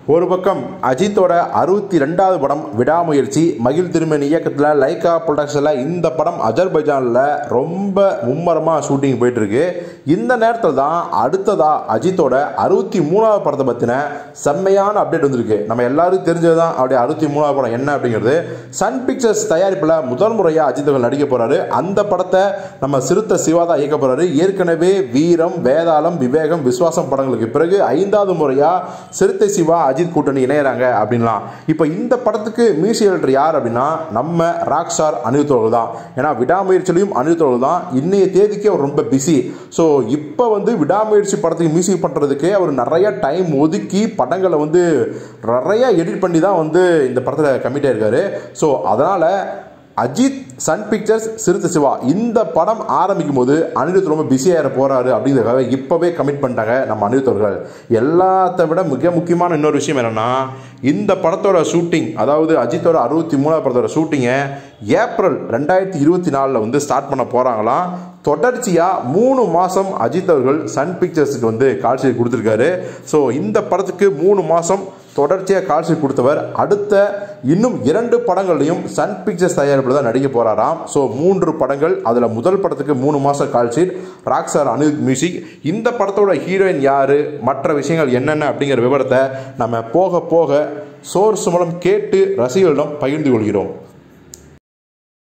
ஒரு பக்கம் அஜித்தோட அறுபத்தி ரெண்டாவது படம் விடாமுயற்சி மகிழ் திருமணி இயக்கத்தில் லைக்கா ப்ரொடக்ஷனில் இந்த படம் அஜர்பைஜானில் ரொம்ப மும்மரமாக ஷூட்டிங் போயிட்டு இருக்கு இந்த நேரத்தில் தான் அடுத்ததா அஜித்தோட அறுபத்தி மூணாவது படத்தை பற்றின செம்மையான அப்டேட் வந்திருக்கு நம்ம எல்லாருக்கும் தெரிஞ்சது தான் அவருடைய அறுபத்தி மூணாவது படம் என்ன அப்படிங்கிறது சன் பிக்சர்ஸ் தயாரிப்பில் முதல் முறையாக அஜித் அவர்கள் நடிக்க போறாரு அந்த படத்தை நம்ம சிறுத்தை சிவா தான் இயக்க போறாரு ஏற்கனவே வீரம் வேதாளம் விவேகம் விஸ்வாசம் படங்களுக்கு பிறகு ஐந்தாவது முறையாக சிறுத்தை சிவா அஜித் கூட்டணி இணையறாங்க அப்படின்லாம் இப்போ இந்த படத்துக்கு மியூசிக் டைரக்டர் யார் அப்படின்னா நம்ம ராக் ஸ்டார் அனிருத் அவர்கள் தான் ஏன்னா விடாமுயற்சியிலையும் அனிருத் அவர்கள் தான் இன்னைய தேதிக்கு அவர் ரொம்ப பிஸி ஸோ இப்போ வந்து விடாமுயற்சி படத்துக்கு மியூசிக் பண்ணுறதுக்கே அவர் நிறைய டைம் ஒதுக்கி படங்களை வந்து நிறைய எடிட் பண்ணி தான் வந்து இந்த படத்தில் கமிட் ஆயிருக்காரு ஸோ அதனால் அஜித் சன் பிக்சர்ஸ் சிறுத்தை சிவா இந்த படம் ஆரம்பிக்கும் போது அனிருத் ரொம்ப பிஸியாக போறாரு அப்படிங்கிறதுக்காக இப்போவே கமிட் பண்ணிட்டாங்க நம்ம அனிருத் அவர்கள் எல்லாத்த விட மிக முக்கியமான இன்னொரு விஷயம் என்னன்னா இந்த படத்தோட ஷூட்டிங் அதாவது அஜித்தோட அறுபத்தி மூணாவது படத்தோட ஷூட்டிங்கை ஏப்ரல் ரெண்டாயிரத்தி இருபத்தி நாலில் வந்து ஸ்டார்ட் பண்ண போகிறாங்களாம் தொடர்ச்சியாக மூணு மாதம் அஜித் அவர்கள் சன் பிக்சர்ஸுக்கு வந்து கால்ஷீட் கொடுத்துருக்காரு ஸோ இந்த படத்துக்கு மூணு மாதம் தொடர்ச்சியாக கால்ஷீட் கொடுத்தவர் அடுத்த இன்னும் இரண்டு படங்கள்லையும் சன் பிக்சர்ஸ் தயாரிப்பில் தான் நடிக்க போகிறாராம் ஸோ மூன்று படங்கள் அதில் முதல் படத்துக்கு மூணு மாதம் call sheet rock star Anirudh music இந்த படத்தோட ஹீரோயின் யார் மற்ற விஷயங்கள் என்னென்ன அப்படிங்கிற விவரத்தை நம்ம போக போக சோர்ஸ் மூலம் கேட்டு ரசிகர்களிடம் பகிர்ந்து கொள்கிறோம்